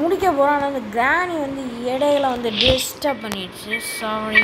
முடிக்க போகிறோம் ஆனால் அந்த கிராணி வந்து இடையில வந்து டிஸ்டர்ப் பண்ணிடுச்சு சாரி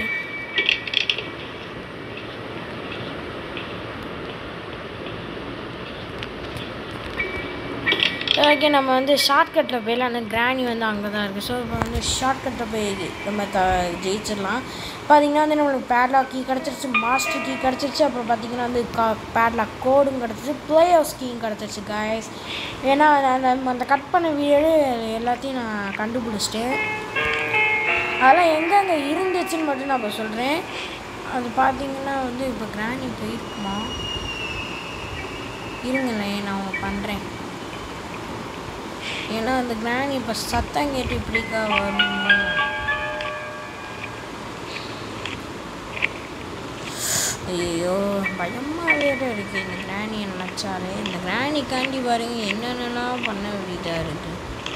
ஓகே நம்ம வந்து ஷார்ட்கட்டில் போயிடலாம் அந்த கிராணி வந்து அங்கே தான் இருக்குது ஸோ இப்போ வந்து ஷார்ட்கட்டில் போய் நம்ம த ஜெயிச்சிடலாம் பார்த்தீங்கன்னா வந்து நம்மளுக்கு பேட்லாக் கீ கிடச்சிருச்சு மாஸ்டர் கீ கிடச்சிருச்சு அப்புறம் பார்த்தீங்கன்னா வந்து கா பேட்லாக் கோடும் கிடச்சிருச்சு ப்ளே ஆஃப் கீயும் கிடச்சிருச்சு காய்ஸ் ஏன்னா அந்த அந்த கட் பண்ண வீடியோ எல்லாத்தையும் நான் கண்டுபிடிச்சிட்டேன் அதெல்லாம் எங்கெங்கே இருந்துச்சுன்னு மட்டும் நான் இப்போ சொல்கிறேன் அது பார்த்தீங்கன்னா வந்து இப்போ கிராணி போயிருக்குமா இருங்களேன் நான் ஒன்று பண்ணுறேன் ஏன்னா அந்த கிராணி இப்போ சத்தம் கேட்டு இப்படிக்கா வரும் ஐயோ பயமாகவே தான் இருக்குது இந்த கிராணியை நினச்சாலே இந்த கிராணிக்காண்டி பாருங்க என்னென்னலாம் பண்ண வேண்டியதாக இருக்குது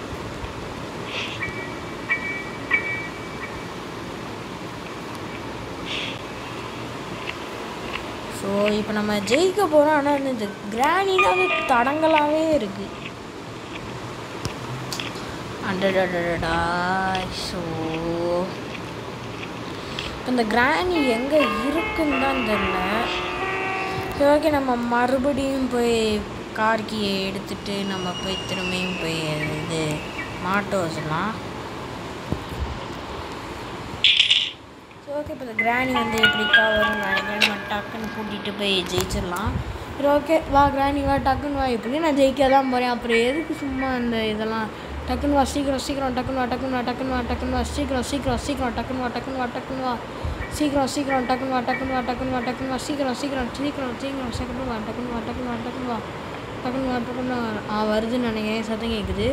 ஸோ இப்போ நம்ம ஜெயிக்க போகிறோம் ஆனால் வந்து இந்த கிராணிலாம் வந்து தடங்களாகவே இருக்குது அடடடடா ஸோ இந்த கிராணி எங்கே இருக்குன்னு தான் தெரில சரி ஓகே நம்ம மறுபடியும் போய் கார் கீயை எடுத்துட்டு நம்ம போய் திரும்பியும் போய் இது மாட்டோ வச்சிடலாம் ஸோ ஓகே இப்போ இந்த கிராணி வந்து எப்படிக்கா வரும் நினைக்கிறேன் நம்ம டக்குன்னு கூட்டிகிட்டு போய் ஜெயிச்சிடலாம் சரி ஓகே வா கிராணி வா டக்குன்னு வா இப்படி நான் ஜெயிக்க தான் போகிறேன் அப்புறம் எதுக்கு சும்மா இந்த இதெல்லாம் டக்குன்னு வா சீக்கிரம் சீக்கிரம் டக்குன்னு வா டக்குன்னு வா டக்குன்னு வா டக்குன்னு வா சீக்கிரம் சீக்கிரம் சீக்கிரம் டக்குன்னு வா டக்குன்னு வா டக்குன்னு வா சீக்கிரம் சீக்கிரம் டக்குன்னு வா டக்குன்னு வா டக்குன்னு வா டக்குன்னு வா சீக்கிரம் சீக்கிரம் சீக்கிரம் சீக்கிரம் சீக்கிரம் வா டக்குன்னு வா டக்குன்னு வா டக்குன்னு வா டக்குன்னு வா டக்குன்னு வா ஆ வருதுன்னு நினைக்கிறேன் சத்தம் கேட்குது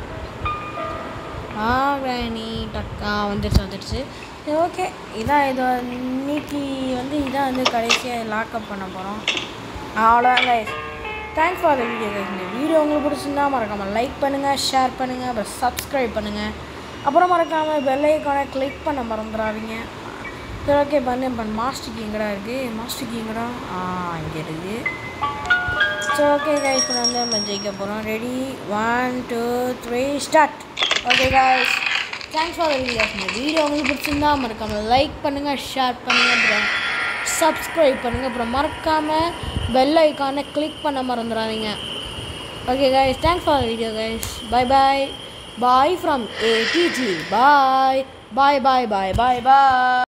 ஆ கிராணி டக்கா வந்துடுச்சு வந்துடுச்சு சரி ஓகே இதான் இது இன்னைக்கு வந்து இதான் வந்து கடைசியாக லாக்அப் பண்ண போகிறோம் அவ்வளோதான் guys thanks for the video guys இந்த வீடியோ உங்களுக்கு பிடிச்சிருந்தா மறக்காமல் லைக் பண்ணுங்கள் ஷேர் பண்ணுங்கள் அப்புறம் சப்ஸ்கிரைப் பண்ணுங்கள் அப்புறம் மறக்காமல் பெல் ஐக்கானை கிளிக் பண்ண மறந்துடாதீங்க சரி ஓகே இப்போ வந்து இப்போ மாஸ்டர் கீ எங்கடா இருக்குது மாஸ்டர் கீ எங்கடா ஆ இங்கே இருக்குது சரி ஓகே கைஸ் இப்போ வந்து நம்ம ஜெயிக்க போகிறோம் ready one two three start okay guys thanks for video இந்த வீடியோ உங்களுக்கு பிடிச்சிருந்தா மறக்காமல் லைக் பண்ணுங்கள் ஷேர் பண்ணுங்கள் அப்புறம் சப்ஸ்கிரைப் பண்ணுங்கள் அப்புறம் மறக்காமல் பெல் ஐக்கானை கிளிக் பண்ண மறந்துடாதீங்க okay guys thanks for video guys bye bye bye from ADG bye bye bye bye bye bye